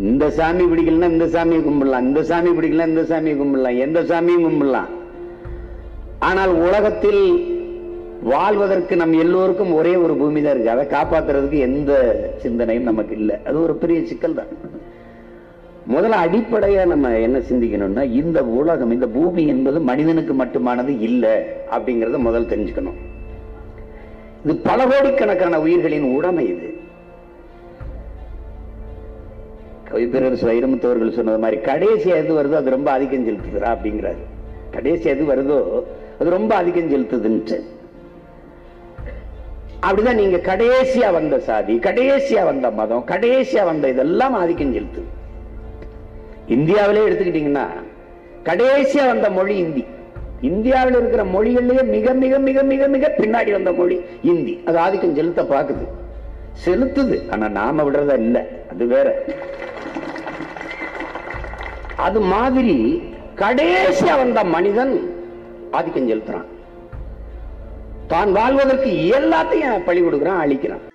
இந்த சாமி பிடிக்கலன்னா இந்த சாமியை கும்பிடலாம் இந்த சாமி பிடிக்கல இந்த சாமியை கும்பிடலாம் எந்த சாமியும் கும்பிடலாம் ஆனால் உலகத்தில் வாழ்வதற்கு நம் எல்லோருக்கும் ஒரே ஒரு பூமி தான் இருக்கு அதை காப்பாத்துறதுக்கு எந்த சிந்தனையும் நமக்கு இல்லை அது ஒரு பெரிய சிக்கல் தான் முதல்ல அடிப்படையா நம்ம என்ன சிந்திக்கணும்னா இந்த உலகம் இந்த பூமி என்பது மனிதனுக்கு மட்டுமானது இல்லை அப்படிங்கறத முதல் தெரிஞ்சுக்கணும் இது பல கோடிக்கணக்கான உயிர்களின் உடைமை இது கவிப்பேரரசு வைரமுத்து அவர்கள் சொன்னது மாதிரி கடைசி எது வருதோ அது ரொம்ப ஆதிக்கம் செலுத்துகிறா அப்படிங்கிறாரு கடைசி எது வருதோ அது ரொம்ப ஆதிக்கம் செலுத்துதுன்ட்டு அப்படிதான் நீங்க கடைசியா வந்த சாதி கடைசியா வந்த மதம் கடைசியா வந்த இதெல்லாம் ஆதிக்கம் செலுத்துது இந்தியாவிலே எடுத்துக்கிட்டீங்கன்னா கடைசியா வந்த மொழி இந்தி இந்தியாவில் இருக்கிற மொழிகள்லயே மிக மிக மிக மிக மிக பின்னாடி வந்த மொழி இந்தி அது ஆதிக்கம் செலுத்த பாக்குது செலுத்துது ஆனா நாம விடுறதா இல்ல அது வேற அது மாதிரி கடைசியா வந்த மனிதன் ஆதிக்கம் செலுத்துறான் தான் வாழ்வதற்கு எல்லாத்தையும் பழி கொடுக்கிறான் அழிக்கிறான்